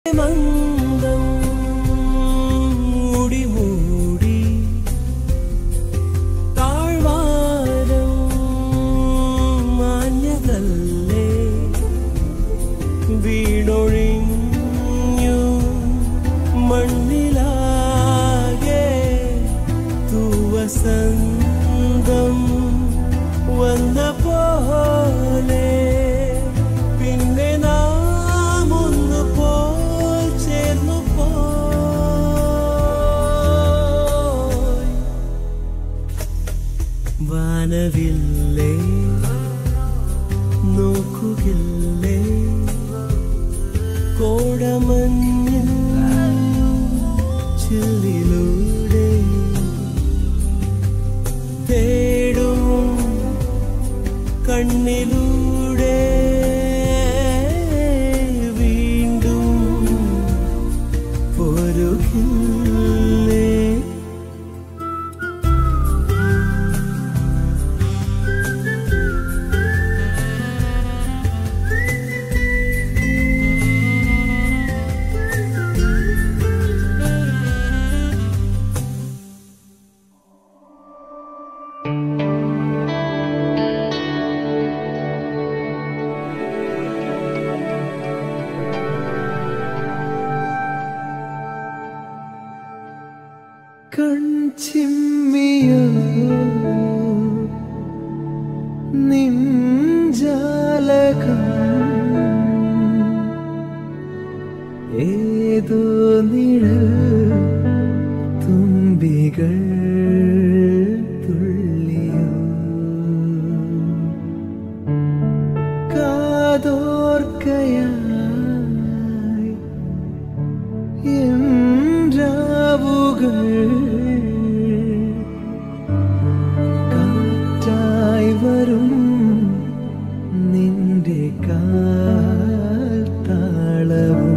മന്ദം മൂടി മൂടി താഴ്വാരം മാഞ്ഞതല്ലേ വീണൊഴിഞ്ഞു മണ്ണിലാകെ തൂവസന്തം വന്ന പോലെ പിന്നെ നാം ഒന്ന് പോൽ ചേർന്നു പോയി വാനവില്ലേ നോക്കുകില്ലേ കോടമഞ്ഞിൻ ചില്ലിലൂടെ തേടും കണ്ണിലൂടെ വീണ്ടും പൊരുകില്ലേ കൺചിമ്മിയോ നിഞ്ചാലകം ഏതോ നിഴൽ തുമ്പികൾ തുള്ളിയോ കാതോർക്കയായി என்றாவுகள் കാറ്റായി വരും നിന്റെ കാൽ താളവും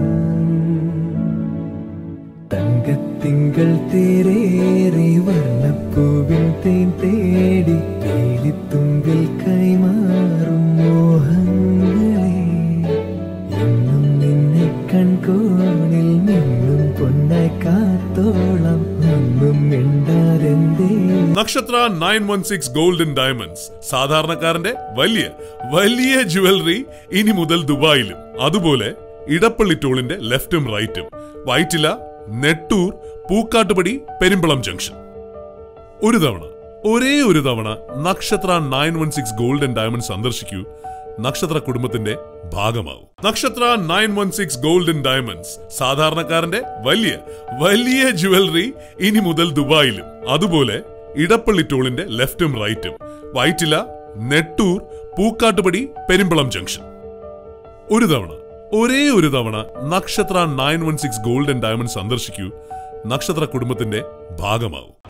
തങ്കത്തിങ്കൾ തേരേറി വർണ്ണപ്പൂവിൻ തേൻ തേടി വേലിത്തുമ്പിൽ കൈമാറും മോഹങ്ങളെ എന്നും നിന്നെ കൺകോണിൽ നിന്നും പൊന്നായി കാത്തോളം ഒന്നും മിണ്ടാതെന്തേ Nakshatra nine one six golden diamonds സാധാരണക്കാരന്റെ വലിയ വലിയ ജുവലറി ഇനി മുതൽ ദുബായിലും അതുപോലെ ഇടപ്പള്ളി ടോളിന്റെ ലെഫ്റ്റും റൈറ്റും വൈറ്റില നെട്ടൂർ പൂക്കാട്ടുപടി പെരുമ്പളം ജംഗ്ഷൻ ഒരു തവണ ഒരേ ഒരു തവണ Nakshatra nine one six golden diamond സന്ദർശിക്കൂ നക്ഷത്ര കുടുംബത്തിന്റെ ഭാഗമാവും Nakshatra nine one six golden diamonds സാധാരണക്കാരന്റെ വലിയ വലിയ ജുവലറി ഇനി മുതൽ ദുബായിലും അതുപോലെ ഇടപ്പള്ളി ടോളിന്റെ ലെഫ്റ്റും റൈറ്റും വൈറ്റില നെട്ടൂർ പൂക്കാട്ടുപടി പെരുമ്പളം ജംഗ്ഷൻ ഒരു തവണ ഒരേ ഒരു തവണ Nakshatra nine one six golden diamond സന്ദർശിക്കൂ നക്ഷത്ര കുടുംബത്തിന്റെ ഭാഗമാവും